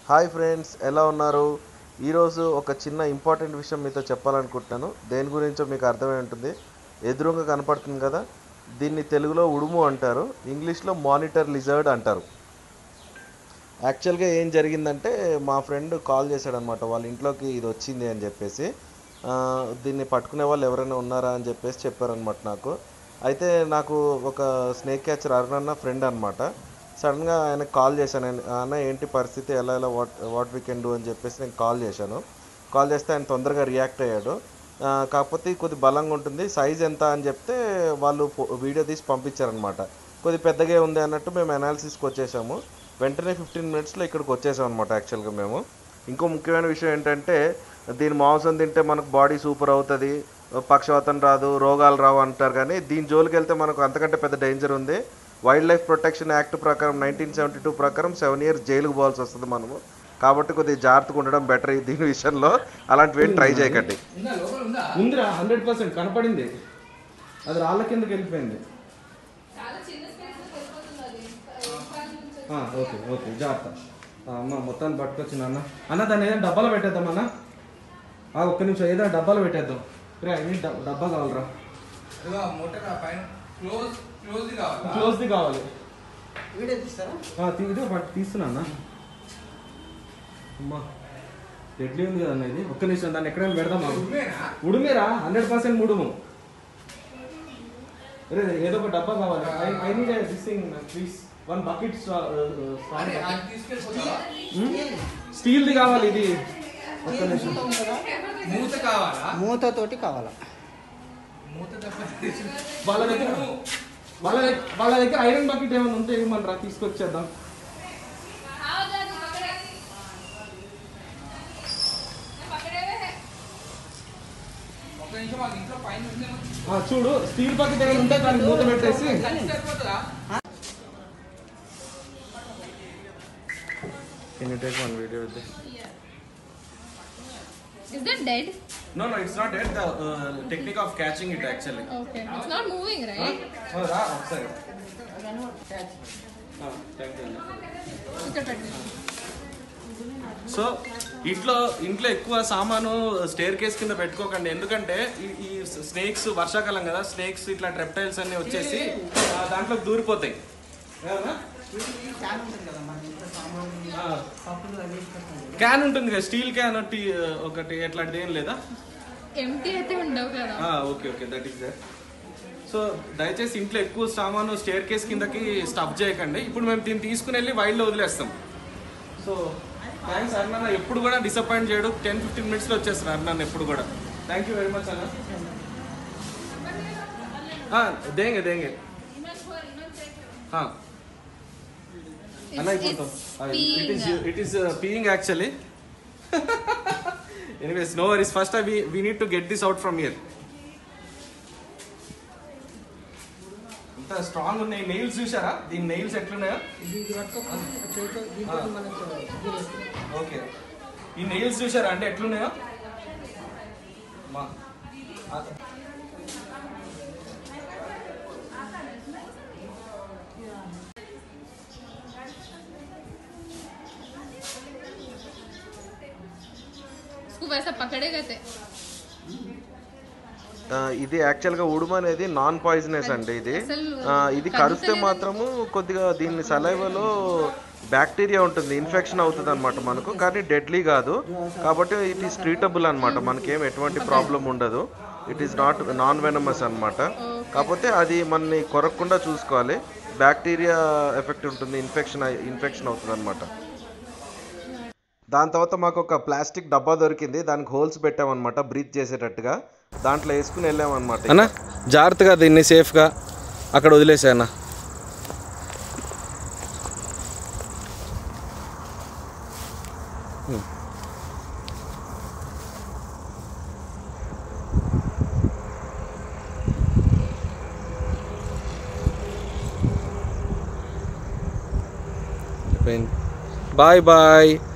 Hi friends ఎలా ఉన్నారు ఈరోజు ఒక చిన్న ఇంపార్టెంట్ విషయం మీతో చెప్పాలనుకుంటున్నాను దేని గురించో మీకు అర్థమై ఉంటుంది ఎదురుగా కనపడుతుంది కదా దీన్ని తెలుగులో ఉడుము అంటారు ఇంగ్లీష్లో మానిటర్ లిజర్డ్ అంటారు యాక్చువల్గా ఏం జరిగిందంటే మా ఫ్రెండ్ కాల్ చేశాడనమాట వాళ్ళ ఇంట్లోకి ఇది వచ్చింది అని చెప్పేసి ఆ, దీన్ని పట్టుకునే వాళ్ళు ఎవరైనా ఉన్నారా అని చెప్పేసి చెప్పారనమాట నాకు అయితే నాకు ఒక స్నేక్ క్యాచర్ అరుణ్ ఫ్రెండ్ అనమాట సడన్గా ఆయనకు కాల్ చేశాను ఆయన, అన్న ఏంటి పరిస్థితి ఎలా ఎలా what what we can do అని చెప్పేసి నేను కాల్ చేశాను కాల్ చేస్తే ఆయన తొందరగా రియాక్ట్ అయ్యాడు ఆ, కాకపోతే కొద్ది బలంగా ఉంటుంది సైజ్ ఎంత అని చెప్తే వాళ్ళు ఫో- వీడియో తీసి పంపించారనమాట కొద్ది పెద్దగా ఉంది అన్నట్టు మేము అనాలిసిస్కి వచ్చేసాము వెంటనే ఫిఫ్టీన్ మినిట్స్లో ఇక్కడికి వచ్చేసాం అనమాట యాక్చువల్గా మేము ఇంకో ముఖ్యమైన విషయం ఏంటంటే దీని మాంసం తింటే మనకు బాడీ సూపర్ అవుతుంది పక్షవాతం రాదు రోగాలు రావు అంటారు కానీ దీని జోలికి వెళ్తే మనకు అంతకంటే పెద్ద డేంజర్ ఉంది వైల్డ్ లైఫ్ ప్రొటెక్షన్ యాక్ట్ ప్రకారం నైన్టీన్ సెవెంటీ టూ ప్రకారం సెవెన్ ఇయర్స్ జైలుకు పోవాల్సి వస్తుంది మనము కాబట్టి కొద్దిగా జాగ్రత్తగా ఉండడం బెటర్ దీని విషయంలో అలాంటివి ట్రై చేయకండి ఉందిరా హండ్రెడ్ పర్సెంట్ కనపడింది అది రాళ్ళ కిందకి వెళ్ళిపోయింది చాలా చిన్న స్పేస్ వెళ్ళిపోతుంది అది ఇంకా నుంచి ఆ, ఓకే ఓకే జాగ్రత్త ఆ, అమ్మ మొత్తాన్ని పట్టుకొచ్చింది అన్న అన్న దాన్ని ఏదైనా డబ్బాలో పెట్టేద్దాం అన్న ఆ, ఒక్క నిమిషం ఏదైనా డబ్బాలో పెట్టేద్దాం రే ఐ నీడ్ డబ్బా కావాలరా ఇదిగో మూట నా పైన క్లోజ్ క్లోజ్ కావాలా క్లోజ్ది కావాలి వీడియో తీస్తారా ఆ, తీ- ఇదిగో పట్టు తీస్తున్నా అన్న అమ్మా డెడ్లీ ఉంది కదన్న ఇది ఒక్క నిమిషం దాన్ని ఎక్కడైనా పెడదాం ఉమ్మేనా ఉడుమేరా హండ్రెడ్ పర్సెంట్ ఉడుము అరే ఏదో ఒక డబ్బా కావాలి I need this thing please one bucket అరే అది తీసుకెళ్ళిపోతావా స్టీల్ది కావాలి ఇది ఒక్క నిమిషం మూత కావాలా మూతతోటి కావాలా మూత తప్ప వాళ్ళ దగ్గర వాళ్ళ దగ్గర వాళ్ళ దగ్గర ఐరన్ బకెట్ ఏమైనా ఉంటే ఇవ్వమనరా తీసుకొచ్చేద్దాం आओ दादी पकड़े पकड़े हुए हैं ఒక నిమిషం మాకు ఇంట్లో పైన ఉందేమో ఆ, చూడు స్టీల్ బకెట్ ఏమైనా ఉంటే దానికి మూత పెట్టేసి కలిసి సరిపోతుందా can you take one video Is that dead? No no it's not at the technique of catching it actually Okay. It's not moving, right? రా ఒకసారి ఇక్కడ పెట్టండి సో ఇంట్లో ఇంట్లో ఎక్కువ సామాను స్టేర్ కేస్ కింద పెట్టుకోకండి ఎందుకంటే ఈ- ఈ స్నేక్స్ వర్షాకాలం కదా స్నేక్స్ ఇట్లా ట్రెప్టైల్స్ అన్ని వచ్చేసి ఆ, దాంట్లో దూరిపోతాయి ఏమన్నా? క్యాన్ ఉంటుంది కదా మన ఇంట్లో సామాన్లు ఆ, పప్పులు అవి వేసుకుంటాం క్యాన్ ఉంటుంది కదా స్టీల్ క్యాన్ ఒకటి ఒకటి ఎట్లాంటిది ఏం లేదా ఎంటీ అయితే ఉండవు కదా okay okay that is that so దయచేసి ఇంట్లో ఎక్కువ సామాను స్టేర్ కేస్ కిందకి స్టఫ్ చేయకండి ఇప్పుడు మేము దీన్ని తీసుకుని వెళ్ళి వైల్డ్లో వదిలేస్తాం సో థ్యాంక్స్ అన్న ఎప్పుడు కూడా డిసప్పాయింట్ చేయడు టెన్ ఫిఫ్టీన్ మినిట్స్లో వచ్చేస్తారు అన్న ఎప్పుడు కూడా థ్యాంక్ యూ వెరీ మచ్ అన్న हाँ, देंगे देंगे हाँ అన్న ఇప్పుడు it is it is peeing actually anyways no worries first we we need to get this out from ear ఇంత స్ట్రాంగ్ ఉన్నాయి నెయిల్స్ చూసారా దీని నెయిల్స్ ఎట్లున్నాయో ఇది ఇది పట్టుకోకుండా చేతితో దీంతో మనం గీరేస్తాం. ఓకే ఈ నెయిల్స్ చూసారా అంటే ఎట్లున్నాయో మా ఆ- उसको वैसा पकड़े गए थे ఆ, ఇది యాక్చువల్గా ఉడుము అనేది నాన్ పాయిజనస్ అండి ఇది అసలు ఆ, ఇది కరిస్తే మాత్రము కొద్దిగా దీని సలైవలో బ్యాక్టీరియా ఉంటుంది ఇన్ఫెక్షన్ అవుతుంది అనమాట మనకు కానీ డెడ్లీ కాదు కాబట్టి ఇట్ ఈస్ ట్రీటబుల్ అనమాట మనకేం ఎటువంటి ప్రాబ్లం ఉండదు it is not non venomous అనమాట కాకపోతే అది మనని కొరకకుండా చూసుకోవాలి బ్యాక్టీరియా ఎఫెక్ట్ ఉంటుంది ఇన్ఫెక్షన్ ఇన్ఫెక్షన్ అవుతుంది అనమాట దాని తర్వాత మాకు ఒక ప్లాస్టిక్ డబ్బా దొరికింది దానికి హోల్స్ పెట్టామన్నమాట బ్రీత్ చేసేటట్టుగా దాంట్లో వేసుకుని వెళ్ళామన్నమాట అన్న జాగ్రత్తగా దీన్ని సేఫ్గా అక్కడ వదిలేసా అన్న బాయ్ బాయ్